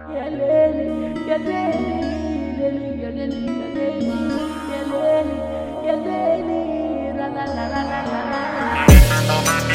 يا ليلي يا ليلي ليلي يا ليلي يا ليلي يا ليلي يا ليلي لا لا لا لا لا لا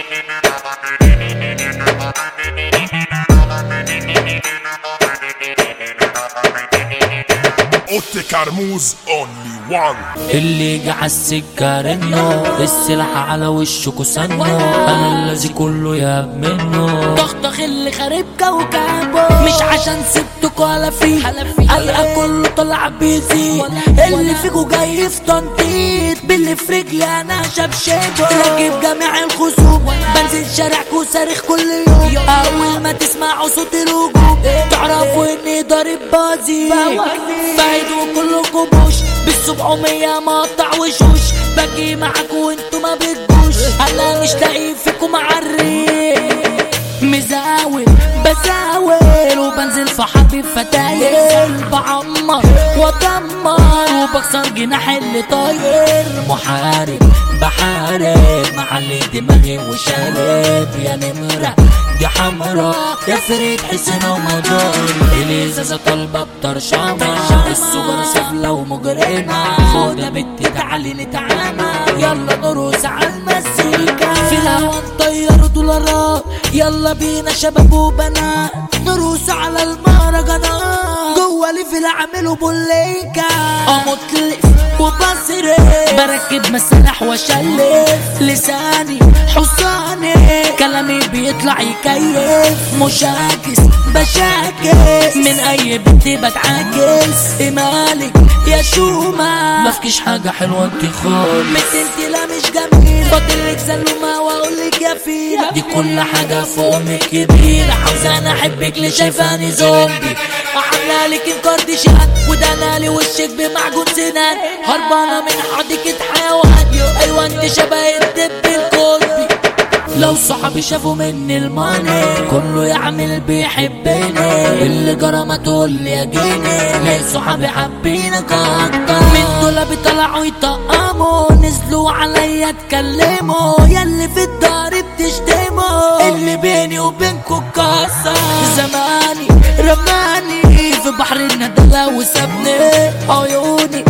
اوتي كرموز اونلي وان اللي جه عالسكة رنه السلاح على وشه كسنه انا الذي كله ياب منه طخطخ اللي خارب كوكبه مش عشان سبتك ولا في القى كله طلع بيزي اللي فيكو جاي في تنطيط باللي في رجلي انا شبشبه راكب جميع الخصوم بنزل شارعكو صارخ كل يوم اول ما تسمعوا صوت الهجوم تعرفوا اني ضارب بازي بعيدوا كلكم بوش بالسبعمية مقطع وشوش باجي معاكوا وانتوا ما بتجوش انا مش لاقي فيكم عريق مزاول بزاول وبنزل في حبيب فتاير بعمر ودمر وبكسر جناح اللي طاير محارب بحارب معلي دماغي وشارب يا نمرة دي حمرا يا فريد حسين ومدار الازازة طالبة بطرشامة السجارة سفلة ومجرمة خدها بنت تعالي نتعامى يلا نرقص على المزيكا في الهوا نطير دولارات يلا بينا شباب وبنات نرقص على المهرجانات جوه ليفل اعملوا بوليكا امطلف وبصرف بركب مسلح واشلف لساني حصاني كلامي بيطلع يكيف مشاكس بشاكس من اي بنت بتعاكس مالك يا شومة مفكش حاجة حلوة انت خالص بنت انت لا مش جميل فاضلك سلومة واقول لك يا فيلة دي كل حاجة في امك كبيرة عاوزة انا احبك ليه شايفاني زومبي عاملة لك انكارديشان وده انا لي وشك بمعجون سنان هربانة من حديقة حيوان ايوه انت شبه الدب الكلبي لو صحابي شافوا مني الماني كله يعمل بيحبني اللي جرى ما تقول لي يا جيني ليه صحابي حابينك اكتر من دول بيطلعوا يطقموا نزلوا عليا اتكلموا ياللي في الدار بتشتموا اللي بيني وبينكوا كسر زماني رماني في بحر الندلة وسابني عيوني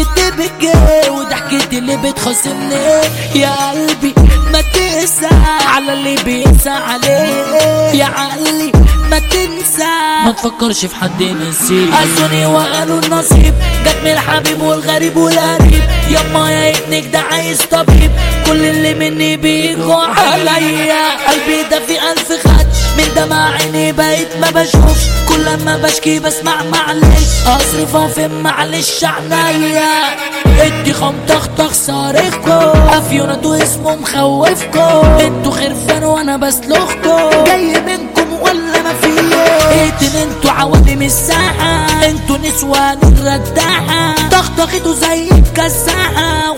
بتبكي وضحكتي اللي بتخاصمني يا قلبي ما تقسى على اللي بيقسى عليه يا عقلي ما تنسى ما تفكرش في حد نسيب قاسوني وقالوا النصيب جت من الحبيب والغريب والقريب يما يا ابنك ده عايز طبيب كل اللي مني بيجوا عليا قلبي ده في الف خدش من دمع عيني بقيت ما بشوفش كل ما بشكي بسمع معلش اصرف افهم معلش عنيا ادي خمطخطخ صارخكو افيوناتو اسمه مخوفكو انتوا خرفان وانا بسلخكو جاي منكم ولا ما فيه ايتن انتوا عوالم الساحة انتوا نسوان الرداحة طخطختوا زي الكساحة